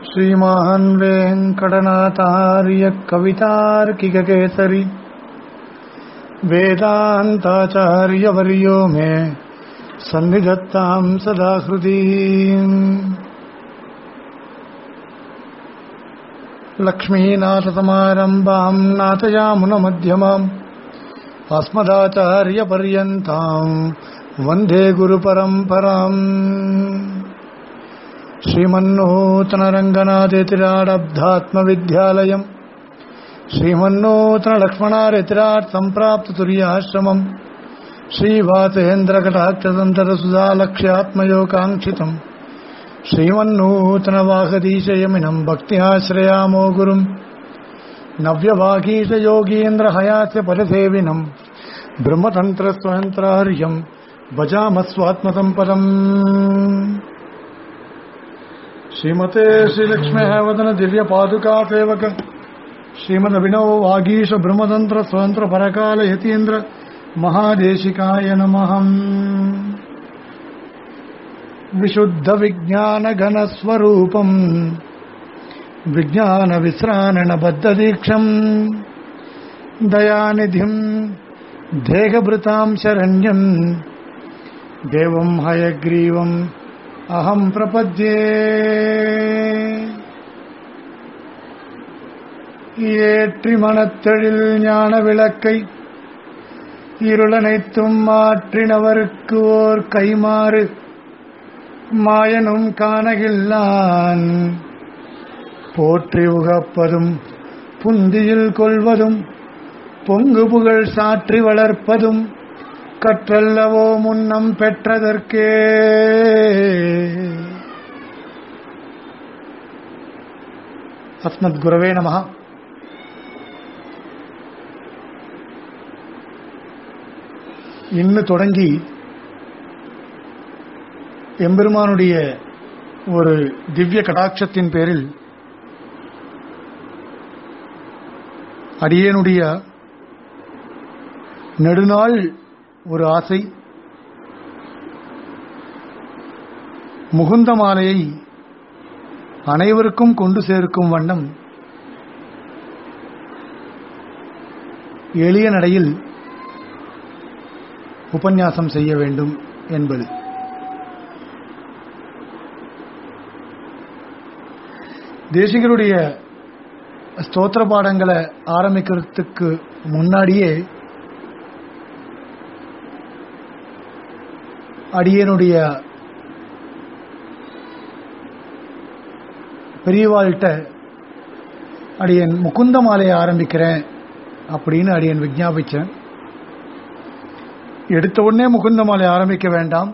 श्रीमान् वेङ्कटनाथार्य कवितार्किककेसरि वेदान्ताचार्यवर्यो मे सन्निधत्ताम् सदा हृदि लक्ष्मीनाथसमारम्भाम् नाथयामुनमध्यमाम् अस्मदाचार्यपर्यन्ताम् वन्दे गुरुपरम्पराम् श्रीमन्नूतनरङ्गनाथेतिराडब्धात्मविद्यालयम् श्रीमन्नूतनलक्ष्मणारेतिराट् सम्प्राप्ततुर्याश्रमम् श्रीवातेन्द्रकटाक्षसन्तरसुधालक्ष्यात्मयोकाङ्क्षितम् श्रीमन्नूतनवाहदीशयमिनम् भक्त्याश्रयामो गुरुम् नव्यवागीशयोगीन्द्रहयास्य परिसेविनम् ब्रह्मतन्त्रस्वयन्त्रार्यम् भजामस्वात्मसम्पदम् श्रीमते श्रीलक्ष्म्यः वदन दिव्यपादुका सेवक श्रीमदभिनव वागीश ब्रह्मतन्त्र स्वतन्त्र परकाल यतीन्द्र महादेशिकाय नमः विशुद्ध विज्ञान घन स्वरूपम् विज्ञान विश्राणन बद्ध दीक्षम् दयानिधिम् देहभृताम् शरण्यम् देवम् हयग्रीवम् அகம் பிரபத்யே ஏற்றி மனத்தெழில் ஞான விளக்கை இருளனைத்தும் மாற்றினவருக்கு ஓர் கைமாறு மாயனும் காணகில்லான் போற்றி உகப்பதும் புந்தியில் கொள்வதும் பொங்கு புகழ் சாற்றி வளர்ப்பதும் கற்றல்லவோ முன்னம் பெற்றதற்கே அஸ்மத் குரவே நம இன்னு தொடங்கி எம்பெருமானுடைய ஒரு திவ்ய கடாட்சத்தின் பேரில் அடியேனுடைய நெடுநாள் ஒரு ஆசை முகுந்த மாலையை அனைவருக்கும் கொண்டு சேர்க்கும் வண்ணம் எளிய நடையில் உபன்யாசம் செய்ய வேண்டும் என்பது தேசிகருடைய ஸ்தோத்திர பாடங்களை ஆரம்பிக்கிறதுக்கு முன்னாடியே அடியனுடைய பெரியவாள்கிட்ட அடியன் முகுந்த மாலையை ஆரம்பிக்கிறேன் அப்படின்னு அடியன் விஜாபிச்சேன் எடுத்த உடனே முகுந்த மாலை ஆரம்பிக்க வேண்டாம்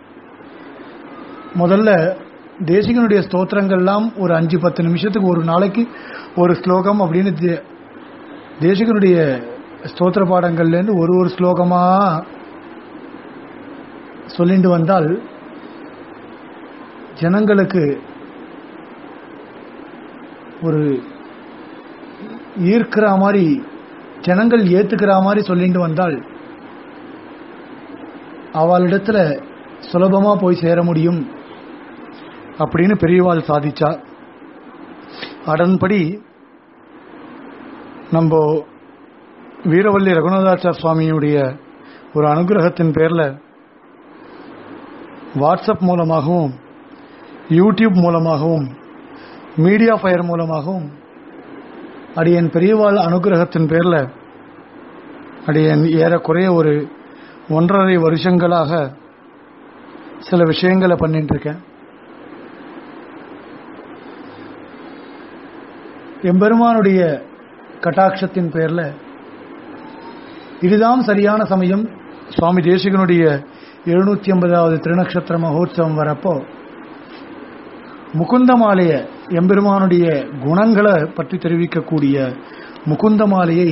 முதல்ல தேசிகனுடைய ஸ்தோத்திரங்கள்லாம் ஒரு அஞ்சு பத்து நிமிஷத்துக்கு ஒரு நாளைக்கு ஒரு ஸ்லோகம் அப்படின்னு தேசிகனுடைய ஸ்தோத்திர பாடங்கள்லேருந்து ஒரு ஒரு ஸ்லோகமாக சொல்லிட்டு வந்தால் ஜனங்களுக்கு ஒரு ஈர்க்கிற மாதிரி ஜனங்கள் ஏத்துக்கிற மாதிரி சொல்லிட்டு வந்தால் அவளிடத்துல சுலபமா போய் சேர முடியும் அப்படின்னு பெரியவாள் சாதிச்சா அதன்படி நம்ம வீரவல்லி ரகுநாதாச்சார் சுவாமியுடைய ஒரு அனுகிரகத்தின் பேரில் வாட்ஸ்அப் மூலமாகவும் யூடியூப் மூலமாகவும் மீடியா ஃபயர் மூலமாகவும் அடியன் பெரியவாள் அனுகிரகத்தின் பேரில் அடியன் ஏறக்குறைய ஒரு ஒன்றரை வருஷங்களாக சில விஷயங்களை பண்ணிட்டு இருக்கேன் எம்பெருமானுடைய கட்டாட்சத்தின் பேரில் இதுதான் சரியான சமயம் சுவாமி தேசிகனுடைய எழுநூத்தி ஐம்பதாவது திருநக்ஷத்திர மகோத்சவம் வரப்போ முகுந்த மாலைய எம்பெருமானுடைய குணங்களை பற்றி தெரிவிக்கக்கூடிய முகுந்த மாலையை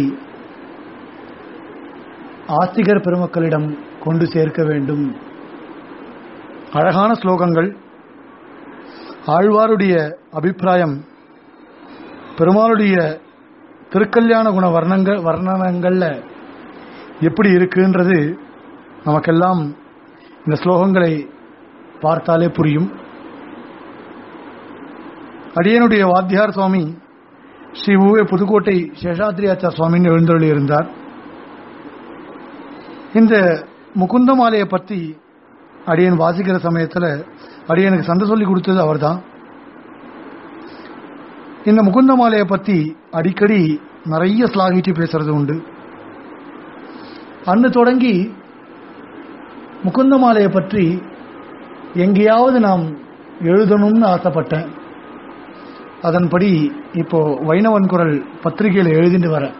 ஆஸ்திகர் பெருமக்களிடம் கொண்டு சேர்க்க வேண்டும் அழகான ஸ்லோகங்கள் ஆழ்வாருடைய அபிப்பிராயம் பெருமாளுடைய திருக்கல்யாண குண வர்ணங்கள் வர்ணனங்கள்ல எப்படி இருக்குன்றது நமக்கெல்லாம் இந்த ஸ்லோகங்களை பார்த்தாலே புரியும் அடியனுடைய வாத்தியார் சுவாமி ஸ்ரீ உவே புதுக்கோட்டை சேஷாத்ரியாச்சார் சுவாமின்னு எழுந்தருளி இருந்தார் இந்த முகுந்த மாலையை பற்றி அடியன் வாசிக்கிற சமயத்தில் அடியனுக்கு சண்டை சொல்லி கொடுத்தது அவர்தான் இந்த முகுந்த மாலையை பற்றி அடிக்கடி நிறைய ஸ்லாகிச்சு பேசுறது உண்டு அன்று தொடங்கி முகுந்த மாலையை பற்றி எங்கேயாவது நாம் எழுதணும்னு ஆசைப்பட்டேன் அதன்படி இப்போ வைணவன் குரல் பத்திரிகையில் எழுதிட்டு வரேன்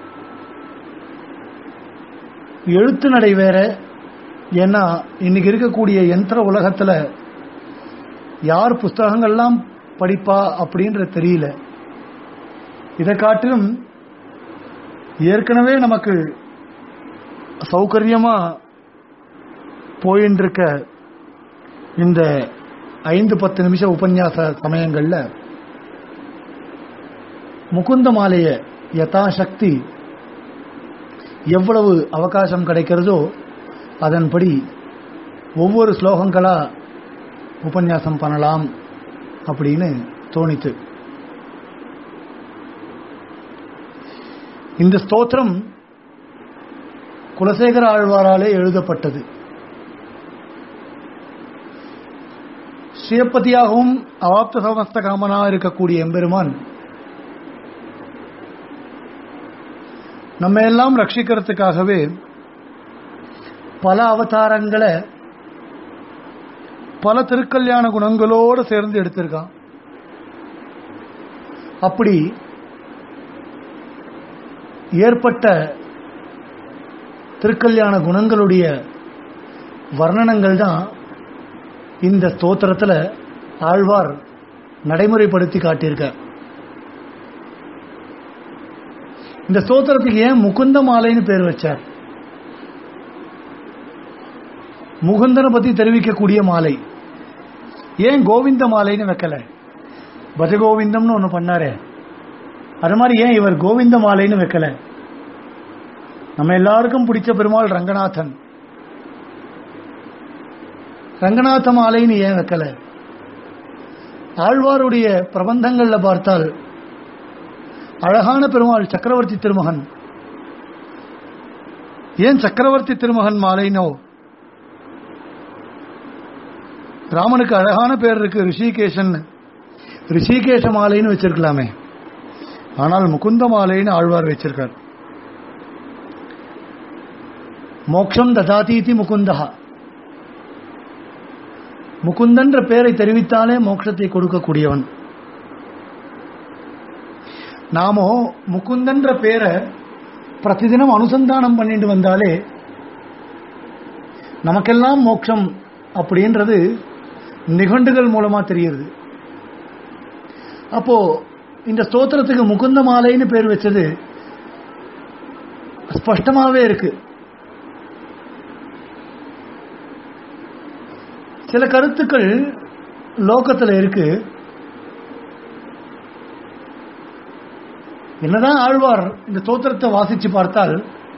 எழுத்து நடை வேற ஏன்னா இன்னைக்கு இருக்கக்கூடிய யந்திர உலகத்துல யார் புஸ்தகங்கள்லாம் படிப்பா அப்படின்ற தெரியல இதை காட்டிலும் ஏற்கனவே நமக்கு சௌகரியமா போயின்னு இருக்க இந்த ஐந்து பத்து நிமிஷ உபன்யாச சமயங்கள்ல முகுந்த மாலைய யதாசக்தி எவ்வளவு அவகாசம் கிடைக்கிறதோ அதன்படி ஒவ்வொரு ஸ்லோகங்களா உபன்யாசம் பண்ணலாம் அப்படின்னு தோணித்து இந்த ஸ்தோத்திரம் குலசேகர ஆழ்வாராலே எழுதப்பட்டது ஸ்ரீயப்பதியாகவும் அவாப்த சமஸ்த காமனாக இருக்கக்கூடிய எம்பெருமான் நம்ம எல்லாம் ரட்சிக்கிறதுக்காகவே பல அவதாரங்களை பல திருக்கல்யாண குணங்களோடு சேர்ந்து எடுத்திருக்கான் அப்படி ஏற்பட்ட திருக்கல்யாண குணங்களுடைய வர்ணனங்கள் தான் இந்த ஸ்தோத்திரத்தில் ஆழ்வார் நடைமுறைப்படுத்தி காட்டியிருக்கார் இந்த ஸ்தோத்திரத்துக்கு ஏன் முகுந்த மாலைன்னு பேர் வச்சார் முகுந்தனை பத்தி தெரிவிக்கக்கூடிய மாலை ஏன் கோவிந்த மாலைன்னு வைக்கல பஜகோவிந்தம்னு ஒன்று பண்ணாரே அது மாதிரி ஏன் இவர் கோவிந்த மாலைன்னு வைக்கல நம்ம எல்லாருக்கும் பிடிச்ச பெருமாள் ரங்கநாதன் ரங்கநாத மாலைன்னு ஏன் வைக்கல ஆழ்வாருடைய பிரபந்தங்கள்ல பார்த்தால் அழகான பெருமாள் சக்கரவர்த்தி திருமகன் ஏன் சக்கரவர்த்தி திருமகன் மாலைனோ ராமனுக்கு அழகான பேர் இருக்கு ரிஷிகேஷன் ரிஷிகேஷ மாலைன்னு வச்சிருக்கலாமே ஆனால் முகுந்த மாலைன்னு ஆழ்வார் வச்சிருக்கார் மோக்ஷம் ததாதீதி முகுந்தா முகுந்தன்ற பெயரை தெரிவித்தாலே மோட்சத்தை கொடுக்கக்கூடியவன் நாமோ முகுந்தன்ற பேரை பிரதிதினம் அனுசந்தானம் பண்ணிட்டு வந்தாலே நமக்கெல்லாம் மோட்சம் அப்படின்றது நிகண்டுகள் மூலமா தெரியுது அப்போ இந்த ஸ்தோத்திரத்துக்கு முகுந்த மாலைன்னு பேர் வச்சது ஸ்பஷ்டமாவே இருக்கு சில கருத்துக்கள் லோகத்தில் இருக்கு என்னதான் ஆழ்வார் இந்த ஸ்தோத்திரத்தை வாசிச்சு பார்த்தால்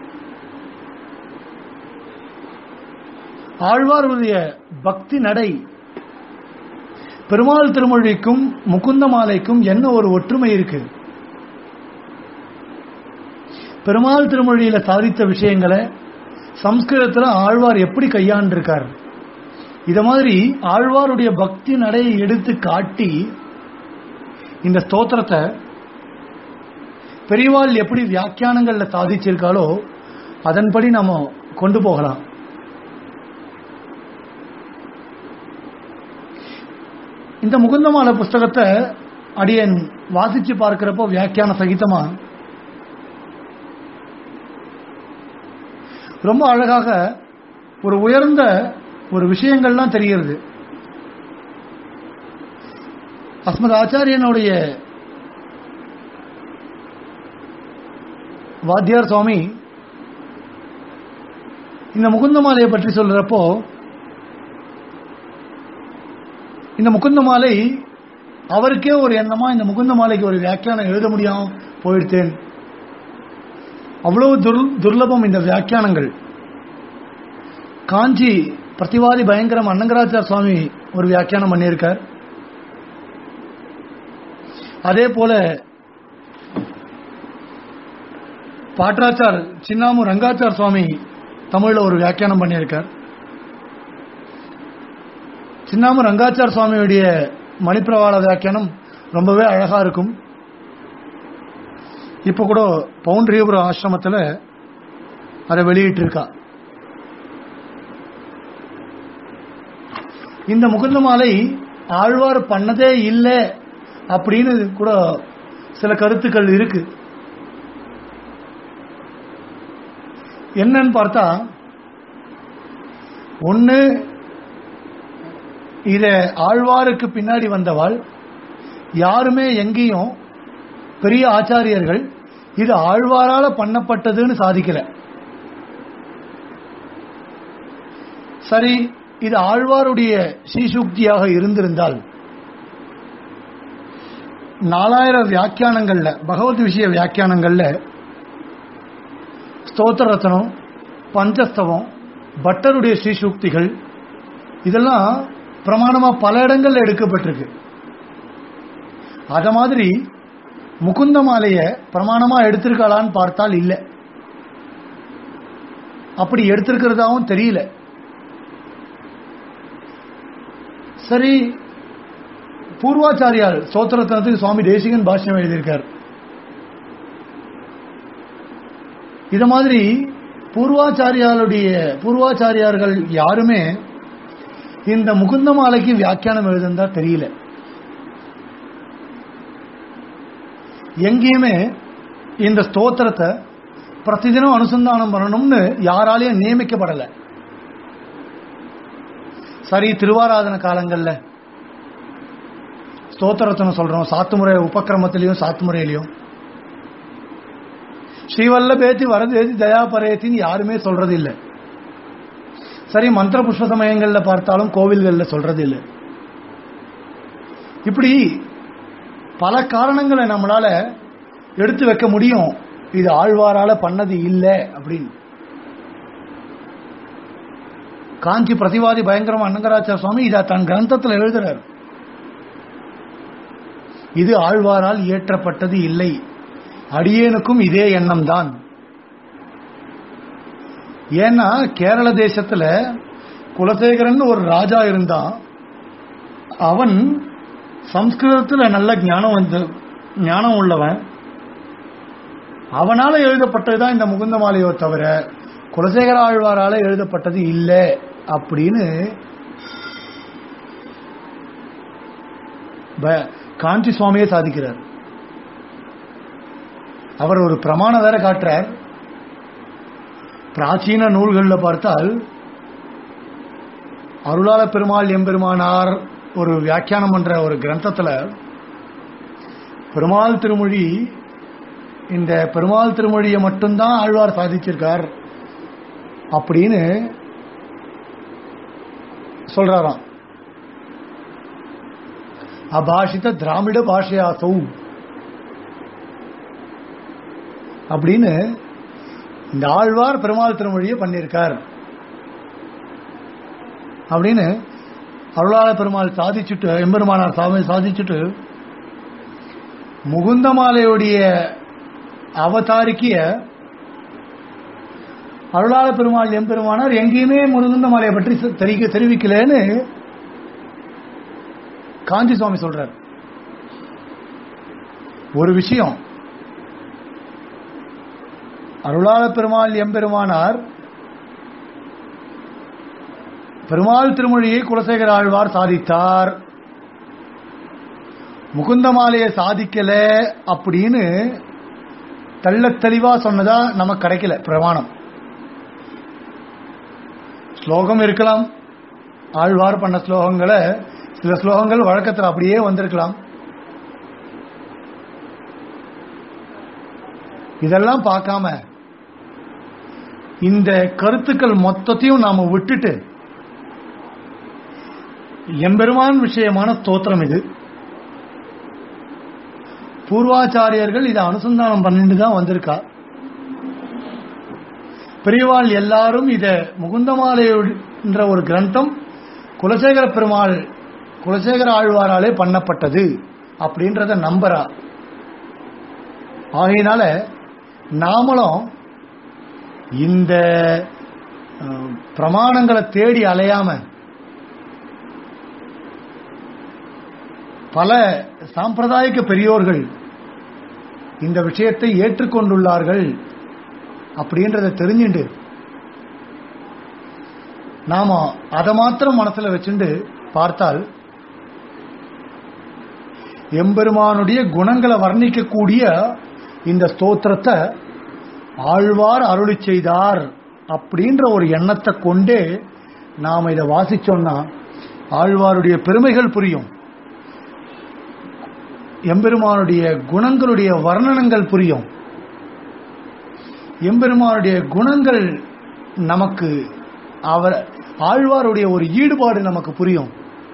ஆழ்வாருடைய பக்தி நடை பெருமாள் திருமொழிக்கும் முகுந்த மாலைக்கும் என்ன ஒரு ஒற்றுமை இருக்கு பெருமாள் திருமொழியில சாதித்த விஷயங்களை சம்ஸ்கிருதத்தில் ஆழ்வார் எப்படி கையாண்டிருக்கார் இத மாதிரி ஆழ்வாருடைய பக்தி நடையை எடுத்து காட்டி இந்த ஸ்தோத்திரத்தை பெரியவாள் எப்படி வியாக்கியானங்கள்ல சாதிச்சிருக்காளோ அதன்படி நாம கொண்டு போகலாம் இந்த முகுந்தமால புஸ்தகத்தை அடியன் வாசிச்சு பார்க்கிறப்போ வியாக்கியான சகிதமா ரொம்ப அழகாக ஒரு உயர்ந்த ஒரு விஷயங்கள்லாம் தெரிகிறது அஸ்மத் ஆச்சாரியனுடைய வாத்தியார் சுவாமி இந்த முகுந்த மாலையை பற்றி சொல்றப்போ இந்த முகுந்த மாலை அவருக்கே ஒரு எண்ணமா இந்த முகுந்த மாலைக்கு ஒரு வியாக்கியானம் எழுத முடியாம போயிடுத்தேன் அவ்வளவு துர் துர்லபம் இந்த வியாக்கியானங்கள் காஞ்சி பிரதிவாதி பயங்கரம் அன்னங்கராச்சார் சுவாமி ஒரு வியாக்கியானம் பண்ணியிருக்கார் அதே போல பாட்ராச்சார் சின்னாமு ரங்காச்சார் சுவாமி தமிழ்ல ஒரு வியாக்கியானம் பண்ணியிருக்கார் சின்னாமு ரங்காச்சார் சுவாமியுடைய மணிப்பிரவாள வியாக்கியானம் ரொம்பவே அழகா இருக்கும் இப்ப கூட பவுண்டரியபுரம் ஆசிரமத்தில் அதை வெளியிட்டிருக்கா இந்த முகுந்த மாலை ஆழ்வார் பண்ணதே இல்லை அப்படின்னு கூட சில கருத்துக்கள் இருக்கு என்னன்னு பார்த்தா ஒன்னு இத ஆழ்வாருக்கு பின்னாடி வந்தவாள் யாருமே எங்கேயும் பெரிய ஆச்சாரியர்கள் இது ஆழ்வாரால பண்ணப்பட்டதுன்னு சாதிக்கல சரி இது ஆழ்வாருடைய ஸ்ரீசுக்தியாக இருந்திருந்தால் நாலாயிரம் வியாக்கியானங்கள்ல பகவத் விஷய வியாக்கியானங்கள்ல ஸ்தோத்திர ரத்னம் பஞ்சஸ்தவம் பட்டருடைய ஸ்ரீசூக்திகள் இதெல்லாம் பிரமாணமா பல இடங்கள்ல எடுக்கப்பட்டிருக்கு அத மாதிரி முகுந்த மாலைய பிரமாணமா எடுத்திருக்காளான்னு பார்த்தால் இல்லை அப்படி எடுத்திருக்கிறதாவும் தெரியல சரி பூர்வாச்சாரியால் சோத்திரத்தனத்துக்கு சுவாமி தேசிகன் பாஷ்யம் எழுதியிருக்கார் இது மாதிரி பூர்வாச்சாரியாளுடைய பூர்வாச்சாரியார்கள் யாருமே இந்த முகுந்த மாலைக்கு வியாக்கியானம் எழுதுந்தா தெரியல எங்கேயுமே இந்த ஸ்தோத்திரத்தை பிரதிதினம் அனுசந்தானம் பண்ணணும்னு யாராலையும் நியமிக்கப்படலை சரி திருவாராதன காலங்கள்ல ஸ்தோத்திரத்தனை சொல்றோம் சாத்துமுறை உபக்கிரமத்திலையும் சாத்துமுறையிலையும் ஸ்ரீவல்லபேத்தி வரதேதி தயாபரேத்தின்னு யாருமே சொல்றது இல்லை சரி மந்திர புஷ்ப சமயங்கள்ல பார்த்தாலும் கோவில்கள்ல சொல்றது இல்லை இப்படி பல காரணங்களை நம்மளால எடுத்து வைக்க முடியும் இது ஆழ்வாரால பண்ணது இல்லை அப்படின்னு காஞ்சி பிரதிவாதி பயங்கரம் அன்னங்கராச்சார சுவாமி இதை தன் கிரந்தத்தில் எழுதுறார் இது ஆழ்வாரால் இயற்றப்பட்டது இல்லை அடியேனுக்கும் இதே எண்ணம் தான் ஏன்னா கேரள தேசத்துல குலசேகரன் ஒரு ராஜா இருந்தான் அவன் சம்ஸ்கிருதத்தில் நல்ல ஞானம் வந்து ஞானம் உள்ளவன் அவனால எழுதப்பட்டதுதான் இந்த முகுந்த மாலையோ தவிர குலசேகர ஆழ்வாரால எழுதப்பட்டது இல்லை அப்படின்னு ப- காஞ்சி சுவாமியே சாதிக்கிறார் அவர் ஒரு பிரமாணம் வேற காட்டுறார் பிராச்சீன நூல்களில் பார்த்தால் அருளாள பெருமாள் எம்பெருமானார் ஒரு வியாக்கியானம் பண்ற ஒரு கிரந்தத்துல பெருமாள் திருமொழி இந்த பெருமாள் திருமொழியை மட்டும்தான் ஆழ்வார் சாதிச்சிருக்கார் அப்படின்னு சொல்றாராம் அபாஷித திராமிட பாஷையாசௌ அப்படின்னு இந்த ஆழ்வார் பெருமாள் திருமொழியை பண்ணியிருக்கார் அப்படின்னு அருளாள பெருமாள் சாதிச்சுட்டு எம்பெருமானார் சாமி சாதிச்சுட்டு முகுந்தமாலையுடைய அவதாரிக்கிய அருளாள பெருமாள் எம்பெருமானார் எங்கேயுமே முருகுந்த மாலையை பற்றி தெரிவிக்க தெரிவிக்கலன்னு காஞ்சி சுவாமி சொல்றார் ஒரு விஷயம் அருளாள பெருமாள் எம்பெருமானார் பெருமாள் திருமொழியை குலசேகர ஆழ்வார் சாதித்தார் முகுந்தமாலையை சாதிக்கல அப்படின்னு தெள்ளத் தெளிவா சொன்னதா நமக்கு கிடைக்கல பிரமாணம் ஸ்லோகம் இருக்கலாம் ஆழ்வார் பண்ண ஸ்லோகங்களை சில ஸ்லோகங்கள் வழக்கத்தில் அப்படியே வந்திருக்கலாம் இதெல்லாம் பார்க்காம இந்த கருத்துக்கள் மொத்தத்தையும் நாம விட்டுட்டு எம்பெருமான் விஷயமான ஸ்தோத்திரம் இது பூர்வாச்சாரியர்கள் இதை அனுசந்தானம் பண்ணிட்டு தான் வந்திருக்கா பெரியவாள் எல்லாரும் இத முகுந்தமாலை என்ற ஒரு கிரந்தம் குலசேகர பெருமாள் குலசேகர ஆழ்வாராலே பண்ணப்பட்டது அப்படின்றத நம்புறா ஆகையினால நாமளும் இந்த அஹ், பிரமாணங்களை தேடி அலையாம பல சாம்பிரதாயிக பெரியோர்கள் இந்த விஷயத்தை ஏற்றுக்கொண்டுள்ளார்கள் அப்படின்றத தெரிஞ்சுண்டு நாம அதை மாத்திரம் மனசுல வச்சுண்டு பார்த்தால் எம்பெருமானுடைய குணங்களை வர்ணிக்கக்கூடிய இந்த ஸ்தோத்திரத்தை ஆழ்வார் அருளி செய்தார் அப்படின்ற ஒரு எண்ணத்தை கொண்டே நாம் இதை வாசிச்சோம்னா ஆழ்வாருடைய பெருமைகள் புரியும் எம்பெருமானுடைய குணங்களுடைய வர்ணனங்கள் புரியும் எம்பெருமானுடைய குணங்கள் நமக்கு அவர் ஆழ்வாருடைய ஒரு ஈடுபாடு நமக்கு புரியும்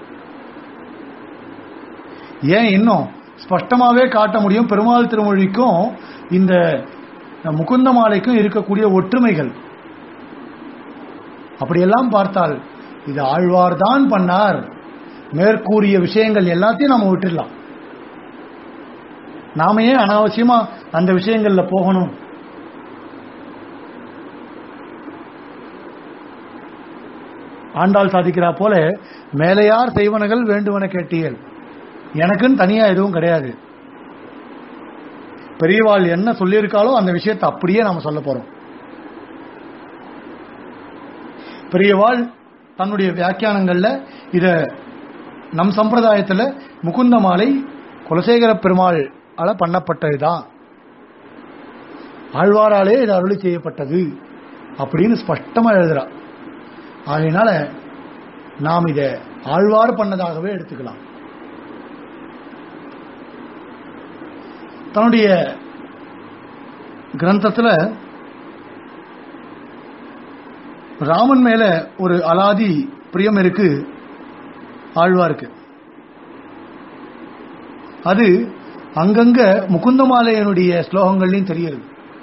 ஏன் இன்னும் ஸ்பஷ்டமாவே காட்ட முடியும் பெருமாள் திருமொழிக்கும் இந்த முகுந்த மாலைக்கும் இருக்கக்கூடிய ஒற்றுமைகள் அப்படியெல்லாம் பார்த்தால் இது ஆழ்வார் தான் பண்ணார் மேற்கூறிய விஷயங்கள் எல்லாத்தையும் நாம விட்டுடலாம் நாம ஏன் அனாவசியமா அந்த விஷயங்கள்ல போகணும் ஆண்டாள் சாதிக்கிறா போல மேலையார் செய்வனகள் வேண்டுவன கேட்டீர்கள் எனக்குன்னு தனியா எதுவும் கிடையாது பெரியவாள் என்ன சொல்லியிருக்காளோ அந்த விஷயத்தை அப்படியே நாம சொல்ல போறோம் பெரியவாள் தன்னுடைய வியாக்கியானங்கள்ல இத நம் சம்பிரதாயத்துல முகுந்த மாலை குலசேகர பெருமாள் ஆல பண்ணப்பட்டதுதான் ஆழ்வாராலே இது அருளி செய்யப்பட்டது அப்படின்னு ஸ்பஷ்டமா எழுதுறா ஆகையினால நாம் இத ஆழ்வார் பண்ணதாகவே எடுத்துக்கலாம் தன்னுடைய கிரந்தத்துல ராமன் மேல ஒரு அலாதி பிரியம் இருக்கு ஆழ்வாருக்கு அது அங்கங்க முகுந்தமாலையனுடைய ஸ்லோகங்கள்லையும் தெரியுது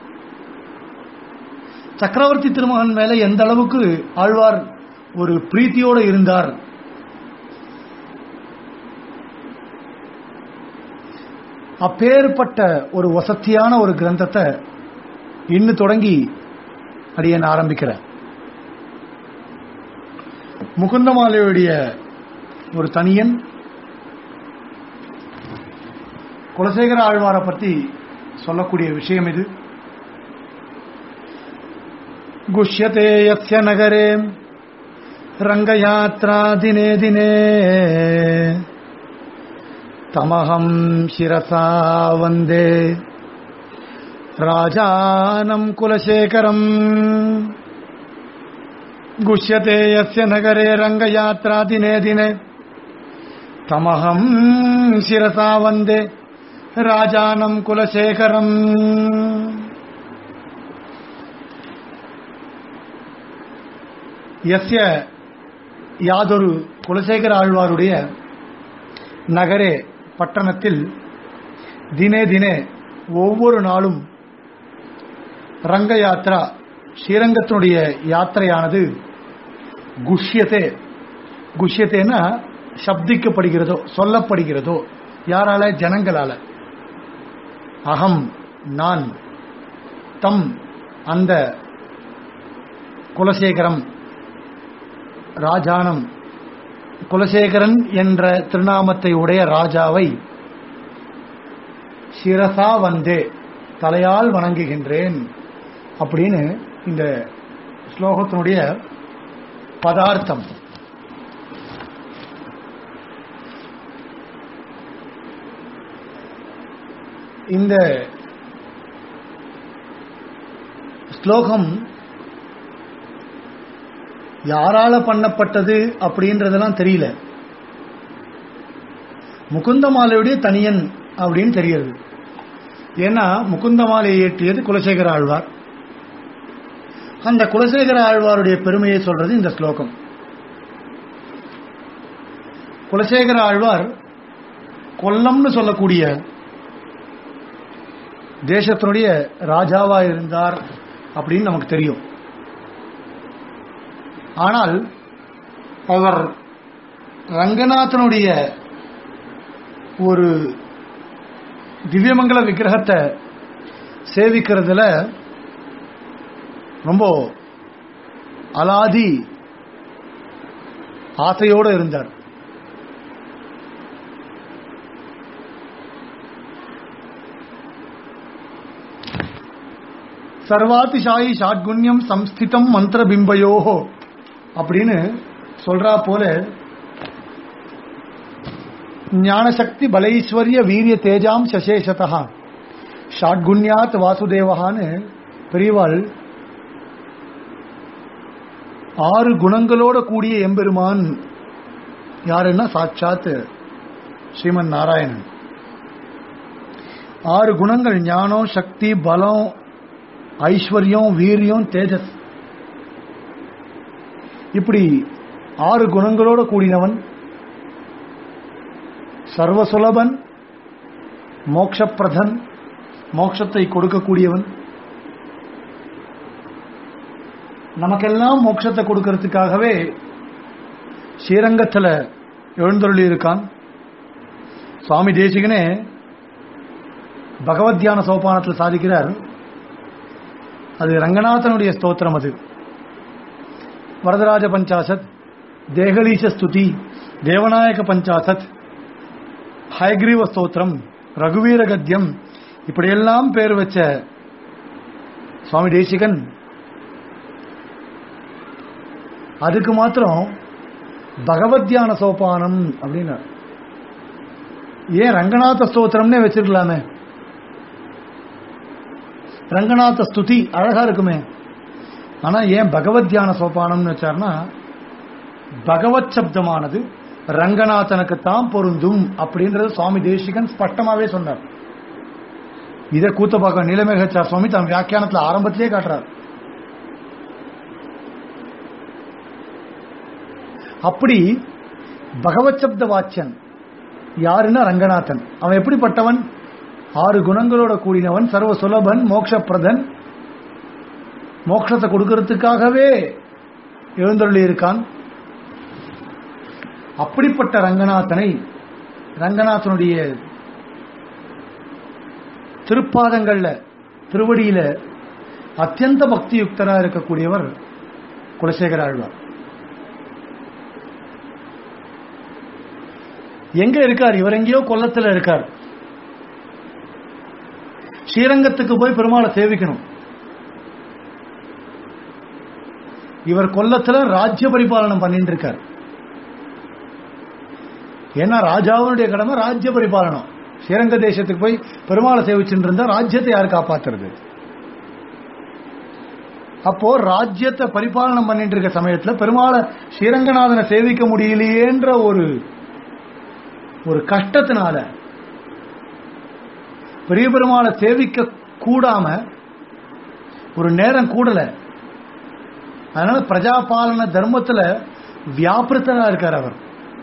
சக்கரவர்த்தி திருமகன் மேல எந்த அளவுக்கு ஆழ்வார் ஒரு பிரீத்தியோடு இருந்தார் அப்பேற்பட்ட ஒரு வசத்தியான ஒரு கிரந்தத்தை இன்னு தொடங்கி அடியன் ஆரம்பிக்கிறேன் முகுந்தமாலையுடைய ஒரு தனியன் குலசேகர ஆழ்வாரை பற்றி சொல்லக்கூடிய விஷயம் இது गुष्यते यस्य नगरे रङ्गयात्रा दिने दिने तमहं शिरसा वन्दे राजानं कुलशेखरम् गुष्यते यस्य नगरे रङ्गयात्रा दिने दिने तमहं शिरसा वन्दे राजानं कुलशेखरम् எஸ்ய யாதொரு குலசேகர ஆழ்வாருடைய நகரே பட்டணத்தில் தினே தினே ஒவ்வொரு நாளும் ரங்க யாத்ரா ஸ்ரீரங்கத்தினுடைய யாத்திரையானது குஷ்யத்தே குஷ்யத்தேன்னா சப்திக்கப்படுகிறதோ சொல்லப்படுகிறதோ யாரால ஜனங்களால அகம் நான் தம் அந்த குலசேகரம் ராஜானம் குலசேகரன் என்ற திருநாமத்தை உடைய ராஜாவை சிரசா வந்தே தலையால் வணங்குகின்றேன் அப்படின்னு இந்த ஸ்லோகத்தினுடைய பதார்த்தம் இந்த ஸ்லோகம் யாரால பண்ணப்பட்டது அப்படின்றதெல்லாம் தெரியல முகுந்தமாலையுடைய தனியன் அப்படின்னு தெரிகிறது ஏன்னா முகுந்தமாலை இயற்றியது குலசேகர ஆழ்வார் அந்த குலசேகர ஆழ்வாருடைய பெருமையை சொல்றது இந்த ஸ்லோகம் குலசேகர ஆழ்வார் கொல்லம்னு சொல்லக்கூடிய தேசத்தினுடைய ராஜாவா இருந்தார் அப்படின்னு நமக்கு தெரியும் ஆனால் அவர் ரங்கநாதனுடைய ஒரு திவ்யமங்கல விக்கிரகத்தை சேவிக்கிறதுல ரொம்ப அலாதி ஆசையோடு இருந்தார் சர்வாதிசாயி ஷாட்குண்யம் சம்ஸ்திதம் மந்திர பிம்பயோஹோ அப்படின்னு சொல்றா போல ஞானசக்தி பலைஸ்வர்ய வீரிய தேஜாம் சசேஷதா ஷாட்குண்யாத் வாசுதேவகான்னு பெரியவாள் ஆறு குணங்களோட கூடிய எம்பெருமான் யாருன்னா சாட்சாத் ஸ்ரீமன் நாராயணன் ஆறு குணங்கள் ஞானம் சக்தி பலம் ஐஸ்வர்யம் வீரியம் தேஜஸ் இப்படி ஆறு குணங்களோட கூடினவன் சர்வசுலபன் மோக்ஷப்பிரதன் மோட்சத்தை கொடுக்கக்கூடியவன் நமக்கெல்லாம் மோட்சத்தை கொடுக்கறதுக்காகவே ஸ்ரீரங்கத்தில் எழுந்தருளி இருக்கான் சுவாமி தேசிகனே பகவத்யான சோபானத்தில் சாதிக்கிறார் அது ரங்கநாதனுடைய ஸ்தோத்திரம் அது வரதராஜ பஞ்சாசத் தேகலீச ஸ்துதி தேவநாயக பஞ்சாசத் ஹயக்ரீவ ஸ்தோத்திரம் ரகுவீர கத்தியம் இப்படியெல்லாம் பேர் வச்ச சுவாமி தேசிகன் அதுக்கு மாத்திரம் பகவத்யான சோபானம் அப்படின்னு ஏன் ரங்கநாத ஸ்தோத்திரம்னே வச்சிருக்கலாமே ரங்கநாத ஸ்துதி அழகா இருக்குமே ஆனா ஏன் பகவத்யான சோபானம்னு வச்சார்னா பகவத் சப்தமானது ரங்கநாதனுக்கு தான் பொருந்தும் அப்படின்றது சுவாமி தேசிகன் ஸ்பஷ்டமாவே சொன்னார் இதை கூத்தப்பாக்கம் நீலமேகச்சார் சுவாமி தன் வியாக்கியானத்தில் ஆரம்பத்திலே காட்டுறார் அப்படி பகவத் சப்த வாச்சன் யாருன்னா ரங்கநாதன் அவன் எப்படிப்பட்டவன் ஆறு குணங்களோட கூடினவன் சர்வ சுலபன் மோக்ஷப்பிரதன் மோட்சத்தை கொடுக்கறதுக்காகவே எழுந்தருளி இருக்கான் அப்படிப்பட்ட ரங்கநாதனை ரங்கநாதனுடைய திருப்பாதங்கள்ல திருவடியில அத்தியந்த பக்தி யுக்தரா இருக்கக்கூடியவர் குலசேகர ஆழ்வார் எங்க இருக்கார் இவர் எங்கேயோ கொல்லத்தில் இருக்கார் ஸ்ரீரங்கத்துக்கு போய் பெருமாளை சேவிக்கணும் இவர் கொல்லத்துல ராஜ்ய பரிபாலனம் பண்ணிட்டு இருக்கார் ஏன்னா ராஜாவுடைய கடமை ராஜ்ய பரிபாலனம் ஸ்ரீரங்க தேசத்துக்கு போய் பெருமாளை சேவிச்சுட்டு இருந்தா ராஜ்யத்தை யார் காப்பாத்துறது அப்போ ராஜ்யத்தை பரிபாலனம் பண்ணிட்டு இருக்க சமயத்துல பெருமாளை ஸ்ரீரங்கநாதனை சேவிக்க முடியலையேன்ற ஒரு ஒரு கஷ்டத்தினால பெரிய பெருமாளை சேவிக்க கூடாம ஒரு நேரம் கூடல அதனால பிரஜாபாலன தர்மத்துல வியாபிருத்தரா இருக்கார் அவர்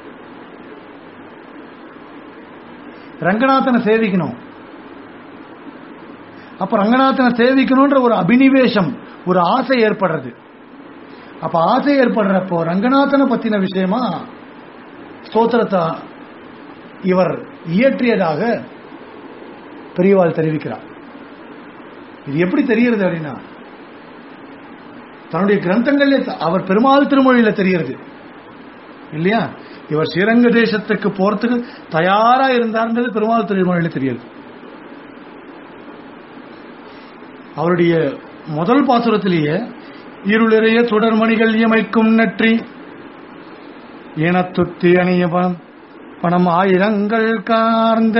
ரங்கநாதனை சேவிக்கணும் அப்ப ரங்கநாதனை சேவிக்கணும்ன்ற ஒரு அபினிவேசம் ஒரு ஆசை ஏற்படுறது அப்ப ஆசை ஏற்படுறப்போ ரங்கநாதனை பத்தின விஷயமா ஸ்தோத்திரத்தை இவர் இயற்றியதாக பெரியவாள் தெரிவிக்கிறார் இது எப்படி தெரிகிறது அப்படின்னா தன்னுடைய கிரந்தங்கள்ல அவர் பெருமாள் திருமொழியில தெரிகிறது இல்லையா இவர் ஸ்ரீரங்க தேசத்துக்கு போறதுக்கு தயாரா இருந்தார்ன்றது பெருமாள் திருமொழியில தெரியுது அவருடைய முதல் பாசுரத்திலேயே இருளிறைய சுடர்மணிகள் இயமைக்கும் நெற்றி இனத்துத்தி அணிய பணம் பணம் ஆயிரங்கள் கார்ந்த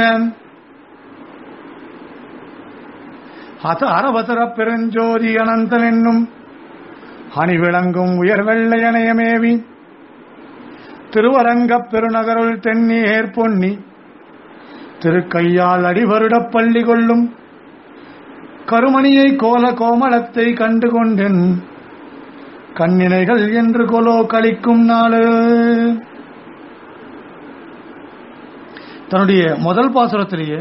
அத அரவசர பெருஞ்சோதி அனந்தன் என்னும் அணி விளங்கும் உயர் வெள்ளையணையமேவி திருவரங்கப் பெருநகருள் தென்னீர் பொன்னி திருக்கையால் அடிவருடப் பள்ளி கொள்ளும் கருமணியை கோல கோமளத்தை கண்டு கொண்டென் கண்ணினைகள் என்று கொலோ கழிக்கும் நாளு தன்னுடைய முதல் பாசுரத்திலேயே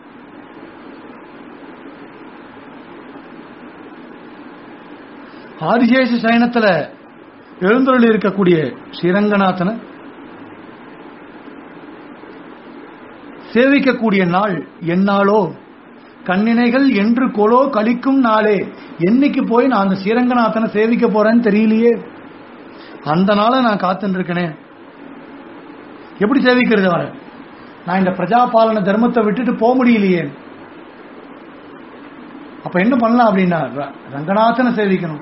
ஆதிசேஷ சயனத்துல எழுந்தருள் இருக்கக்கூடிய ஸ்ரீரங்கநாதனை சேவிக்கக்கூடிய நாள் எந்நாளோ கண்ணினைகள் என்று கொலோ கழிக்கும் நாளே என்னைக்கு போய் நான் அந்த ஸ்ரீரங்கநாதனை சேவிக்க போறேன்னு தெரியலையே அந்த நாளை நான் காத்துட்டு இருக்கனே எப்படி சேவிக்கிறது அவரை நான் இந்த பிரஜாபாலன தர்மத்தை விட்டுட்டு போக முடியலையே அப்ப என்ன பண்ணலாம் அப்படின்னா ர- ரங்கநாதனை சேவிக்கணும்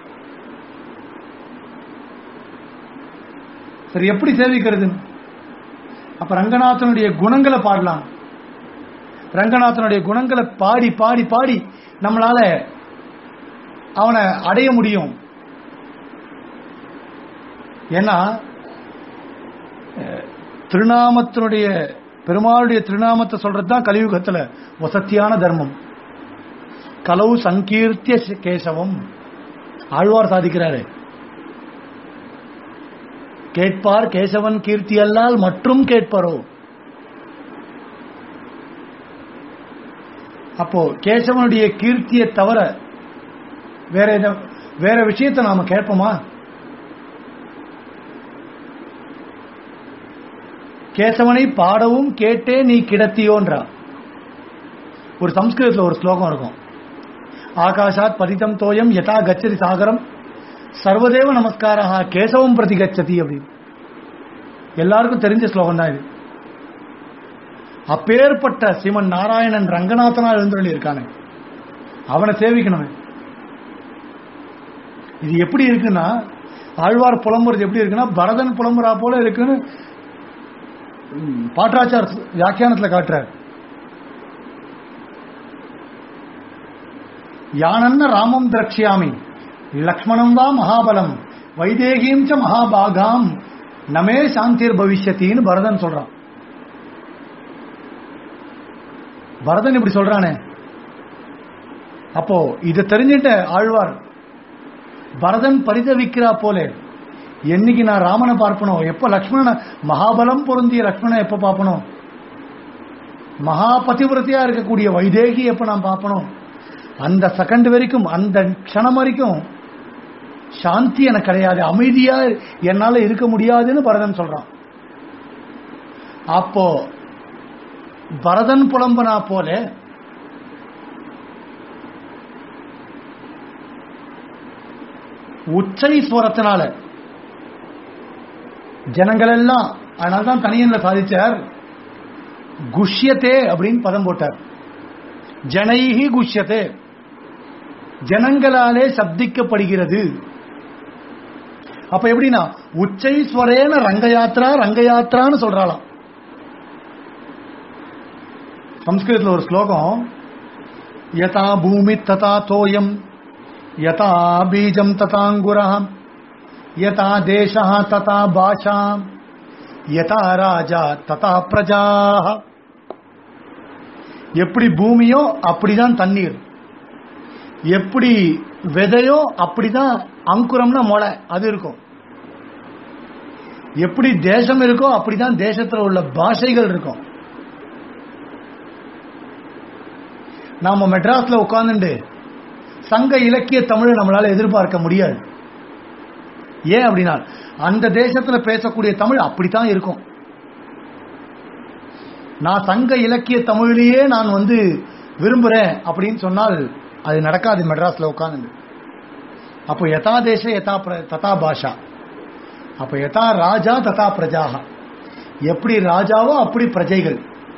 சரி எப்படி சேவிக்கிறது அப்ப ரங்கநாதனுடைய குணங்களை பாடலாம் ரங்கநாதனுடைய குணங்களை பாடி பாடி பாடி நம்மளால அவனை அடைய முடியும் ஏன்னா அஹ், திருநாமத்தினுடைய பெருமாளுடைய திருநாமத்தை சொல்றது தான் கலியுகத்துல வசத்தியான தர்மம் கலவு சங்கீர்த்திய கேசவம் ஆழ்வார் சாதிக்கிறாரு கேட்பார் கேசவன் கீர்த்தி அல்லால் மற்றும் கேட்பாரோ அப்போ கேசவனுடைய கீர்த்தியை தவிர வேற எத வேற விஷயத்தை நாம கேட்போமா கேசவனை பாடவும் கேட்டே நீ கிடத்தியோன்றா ஒரு சம்ஸ்கிருதத்தில் ஒரு ஸ்லோகம் இருக்கும் ஆகாஷாத் பதிதம் தோயம் யதா கச்சதி சாகரம் சர்வதேவ நமஸ்காரா கேசவம் பிரதி கச்சதி அப்படின்னு எல்லாருக்கும் தெரிஞ்ச ஸ்லோகம் தான் இது அப்பேற்பட்ட சிவன் நாராயணன் ரங்கநாதனா எழுந்தருளி இருக்கானே அவனை சேவிக்கணும் இது எப்படி இருக்குன்னா ஆழ்வார் புலம்புறது எப்படி இருக்குன்னா பரதன் புலம்புறா போல இருக்குன்னு ம், பாட்டராச்சார் வியாக்கியானத்துல காட்டுறார் யானன்ன ராமம் திரக்ஷியாமி லக்ஷ்மணம் வா மகாபலம் வைதேகியும் ச மகாபாகாம் நமே சாந்திர் பவிஷ்யத்தின்னு பரதன் சொல்றான் பரதன் இப்படி சொல்றானே அப்போ இதை தெரிஞ்சிட்ட ஆழ்வார் பரதன் பரிதவிக்கிறா போல என்னைக்கு நான் ராமனை பார்ப்பனோ எப்ப லக்ஷ்மணனை மகாபலம் பொருந்திய லக்ஷ்மணனை எப்ப பார்ப்பனோ மகா பதிவிரத்தையா இருக்கக்கூடிய வைதேகி எப்ப நான் பார்ப்பனோ அந்த செகண்ட் வரைக்கும் அந்த க்ஷணம் வரைக்கும் சாந்தி எனக்கு கிடையாது அமைதியா என்னால இருக்க முடியாதுன்னு பரதன் சொல்றான் அப்போ பரதன் புலம்பனா போல உச்சை ஸ்வரத்தினால ஜனங்கள் எல்லாம் அதனால்தான் தனியன்ல சாதிச்சார் குஷ்யத்தே அப்படின்னு பதம் போட்டார் ஜனைஹி குஷ்யத்தே ஜனங்களாலே சப்திக்கப்படுகிறது அப்ப எப்படின்னா உச்சை ஸ்வரேன ரங்கயாத்ரா ரங்கயாத்ரான்னு சொல்றாளாம் சம்ஸ்கிருதத்தில் ஒரு ஸ்லோகம் யதா பூமி ததா தோயம் யதா பீஜம் ததாங்குரம் யதா தேசः ததா பாஷா யதா ராஜா ததா பிரஜா எப்படி பூமியோ அப்படிதான் தண்ணீர் எப்படி விதையோ அப்படிதான் அங்குரம்னா முளை அது இருக்கும் எப்படி தேசம் இருக்கோ அப்படிதான் தேசத்துல உள்ள பாஷைகள் இருக்கும் நாம மெட்ராஸ்ல உட்கார்ந்துட்டு சங்க இலக்கிய தமிழை நம்மளால எதிர்பார்க்க முடியாது ஏன் அப்படின்னா அந்த தேசத்துல பேசக்கூடிய தமிழ் அப்படித்தான் இருக்கும் நான் சங்க இலக்கிய தமிழிலேயே நான் வந்து விரும்புறேன் அப்படின்னு சொன்னால் அது நடக்காது மெட்ராஸ்ல உட்கார்ந்து அப்போ யதா தேச யதா பிர- ததா பாஷா அப்போ யதா ராஜா ததா பிரஜாக எப்படி ராஜாவோ அப்படி பிரஜைகள்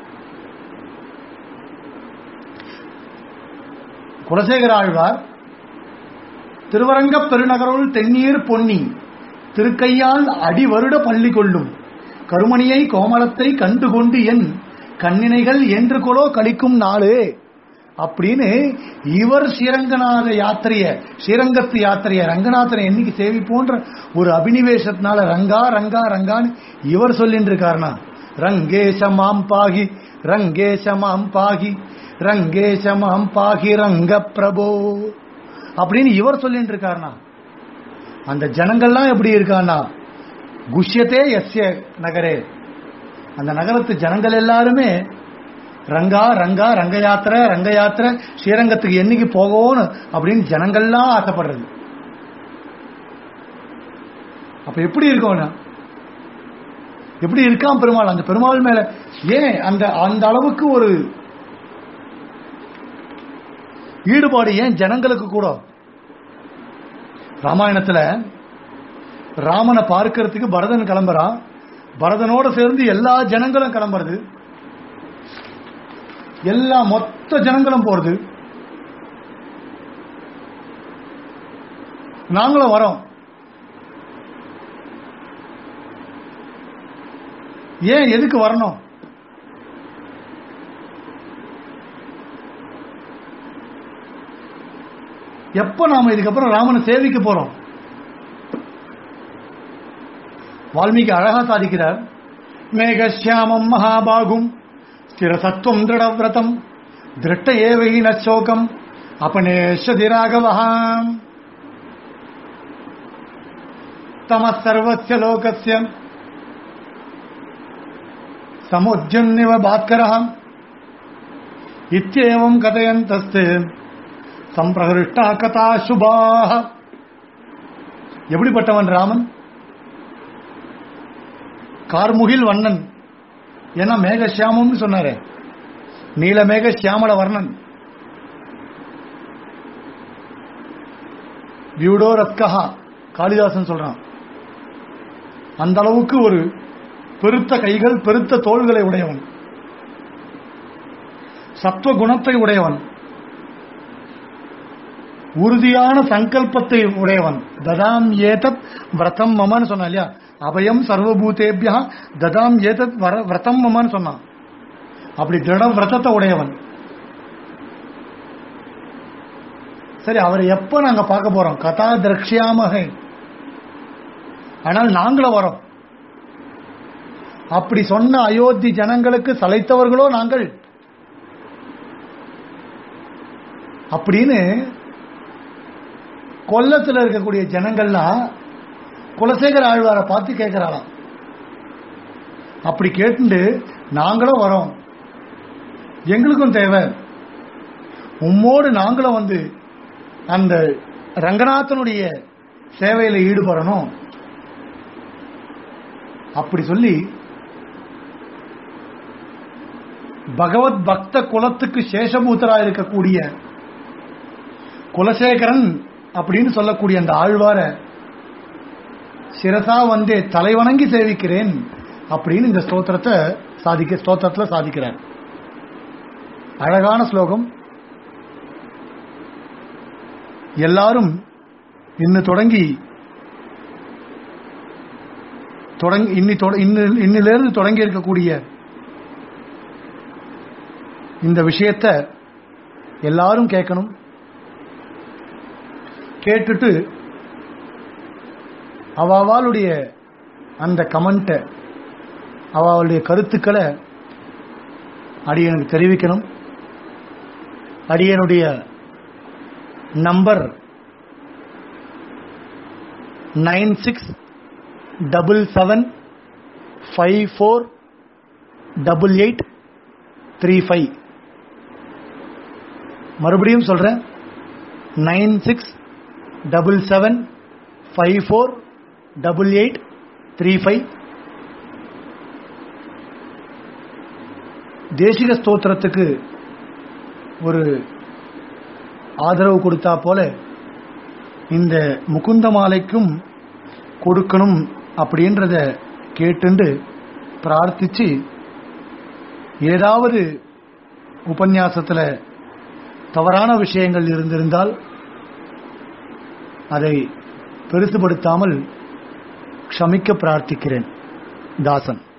குலசேகர ஆழ்வார் திருவரங்கப் பெருநகருள் தென்னீர் பொன்னி திருக்கையால் அடி வருட பள்ளி கொள்ளும் கருமணியை கோமலத்தை கண்டு கொண்டு என் கண்ணினைகள் என்று கொலோ கழிக்கும் நாளே அப்படின்னு இவர் ஸ்ரீரங்கநாத யாத்திரைய ஸ்ரீரங்கத்து யாத்திரைய ரங்கநாதனை என்னைக்கு சேவிப்போன்ற ஒரு அபினிவேசத்தினால ரங்கா ரங்கா ரங்கான்னு இவர் சொல்லிட்டு இருக்காருனா ரங்கேச மாம் பாகி ரங்கேச மாம் பாகி ரங்கேச மாம் பாகி ரங்க பிரபோ அப்படின்னு இவர் சொல்லிட்டு இருக்காருனா அந்த ஜனங்கள்லாம் எப்படி இருக்கான்னா குஷ்யத்தே எஸ்ய நகரே அந்த நகரத்து ஜனங்கள் எல்லாருமே ரங்கா ரங்கா ரங்க யாத்திரை ரங்க யாத்திரை ஸ்ரீரங்கத்துக்கு என்னைக்கு போகணும் அப்படின்னு ஜனங்கள்லாம் ஆசைப்படுறது அப்ப எப்படி இருக்கும்னா எப்படி இருக்கான் பெருமாள் அந்த பெருமாள் மேல ஏன் அந்த அந்த அளவுக்கு ஒரு ஈடுபாடு ஏன் ஜனங்களுக்கு கூட ராமாயணத்துல ராமனை பார்க்கறதுக்கு பரதன் கிளம்புறான் பரதனோட சேர்ந்து எல்லா ஜனங்களும் கிளம்புறது எல்லா மொத்த ஜனங்களும் போறது நாங்களும் வரோம் ஏன் எதுக்கு வரணும் எப்ப நாம இதுக்கப்புறம் ராமனை சேவிக்க போறோம் வால்மீகி அழகா சாதிக்கிறார் மேகசியாமம் மகாபாகும் ஸ்திரசத்துவம் திருடவிரதம் திருட்ட ஏவை நச்சோகம் அபனேஷதி ராகவஹாம் தம சர்வஸ்ய லோகஸ்ய சமுஜ்ஜன்னிவ பாஸ்கரஹம் இத்தியேவம் கதயந்தஸ்து சம்பிரகிருஷ்டா கதா சுபாக எப்படிப்பட்டவன் ராமன் கார்முகில் வண்ணன் ஏன்னா மேகசியாமம்னு சொன்னாரு நீலமேக சியாமல வர்ணன் வியூடோ ரத்கஹா காளிதாசன் சொல்றான் அந்த அளவுக்கு ஒரு பெருத்த கைகள் பெருத்த தோள்களை உடையவன் சத்துவ குணத்தை உடையவன் உறுதியான சங்கல்பத்தை உடையவன் ததாம் ஏதத் விரதம் மமன்னு சொன்னான் இல்லையா அபயம் சர்வபூதேபியா ததாம் ஏதத் வர விரதம் மமன்னு சொன்னான் அப்படி திட விரதத்தை உடையவன் சரி அவரை எப்ப நாங்க பார்க்க போறோம் கதா திரக்ஷியாமக ஆனால் நாங்களும் வரோம் அப்படி சொன்ன அயோத்தி ஜனங்களுக்கு சளைத்தவர்களோ நாங்கள் அப்படின்னு கொல்லத்தில் இருக்கக்கூடிய ஜனங்கள்லாம் குலசேகர ஆழ்வாரை பார்த்து கேட்கிறாளாம் அப்படி கேட்டு நாங்களும் வரோம் எங்களுக்கும் தேவை உம்மோடு நாங்களும் வந்து அந்த ரங்கநாதனுடைய சேவையில் ஈடுபடணும் அப்படி சொல்லி பகவத் பக்த குலத்துக்கு சேஷபூத்தரா இருக்கக்கூடிய குலசேகரன் அப்படின்னு சொல்லக்கூடிய அந்த ஆழ்வார சிரசா வந்தே தலைவணங்கி சேவிக்கிறேன் அப்படின்னு இந்த ஸ்தோத்திரத்தை சாதிக்க ஸ்தோத்திரத்தில் சாதிக்கிறார் அழகான ஸ்லோகம் எல்லாரும் இன்னும் தொடங்கி தொடங்கி இன்னி தொட- இன்னி- இன்னிலிருந்து தொடங்கி இருக்கக்கூடிய இந்த விஷயத்தை எல்லாரும் கேட்கணும் கேட்டுட்டு அவாவாளுடைய அந்த கமெண்ட்டை அவாளுடைய கருத்துக்களை அடியனுக்கு தெரிவிக்கணும் அடியனுடைய number nine six double seven five four double eight three five மறுபடியும் சொல்கிறேன் nine six double seven five four double eight three five தேசிக ஸ்தோத்திரத்துக்கு ஒரு ஆதரவு கொடுத்தா போல இந்த முகுந்த மாலைக்கும் கொடுக்கணும் அப்படின்றத கேட்டுண்டு பிரார்த்திச்சு ஏதாவது உபன்யாசத்தில் தவறான விஷயங்கள் இருந்திருந்தால் அதை பெருசுபடுத்தாமல் க்ஷமிக்க பிரார்த்திக்கிறேன் தாசன்